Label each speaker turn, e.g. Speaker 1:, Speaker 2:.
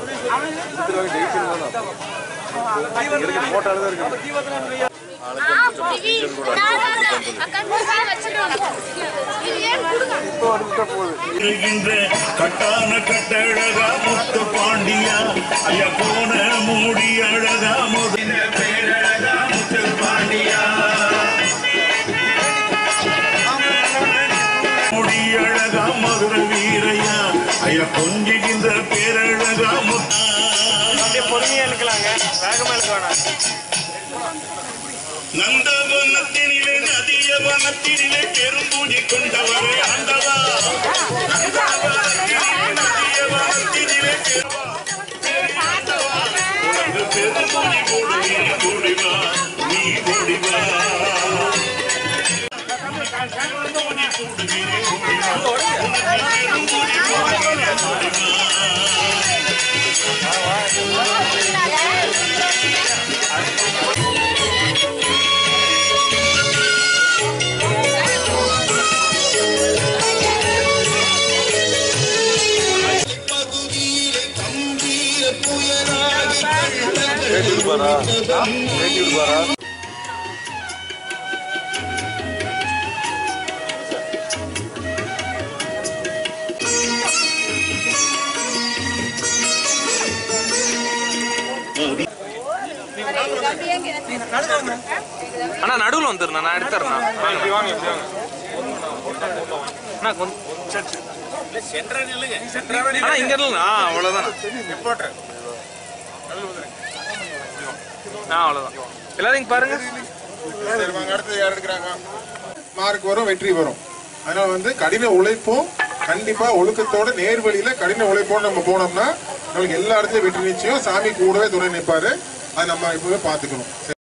Speaker 1: இருக்கின்ற கட்டான கட்டழகா முத்து பாண்டியா ஐயா போன மூடி அழகா முதல பேரழகா முத்து பாண்டியா முடி அழகா மதுர வீரையா ஐயா கொஞ்சுகின்ற பேரழகா முத்தா
Speaker 2: பொறுமையா இழுக்கலாங்க வேகமா இழுக்க வேணாம்
Speaker 1: நந்தவனத்தினிலே நதிய வனத்தினிலே பெரும்பூஜை கொண்டவரே ஆண்டவா நந்தவனத்தினிலே நதிய வனத்தினிலே உனக்கு பெரும்பூஜை போடுவீர் கூடிவா நீ கூடிவா
Speaker 2: அண்ணா நடுவுல வந்துருண்ணா நான் எடுத்துறேன் இப்படி வாங்க இப்படி வாங்க அண்ணா கொஞ்சம் அண்ணா இங்க இல்ல ஆ அவ்வளவுதான் ஆ அவ்வளவுதான் எல்லாரும் இங்க பாருங்க
Speaker 3: சரி, வாங்க, அடுத்தது யார் எடுக்கிறாங்க மார்க் வரும் வெற்றி வரும் அதனால வந்து கடின உழைப்பும் கண்டிப்பா ஒழுக்கத்தோட நேர்வழியில கடின உழைப்போட நம்ம போனோம்னா நம்மளுக்கு எல்லா இடத்துலயும் வெற்றி நிச்சயம் சாமி கூடவே துணை நிற்பாரு அதை நம்ம இப்பவே பாத்துக்கணும்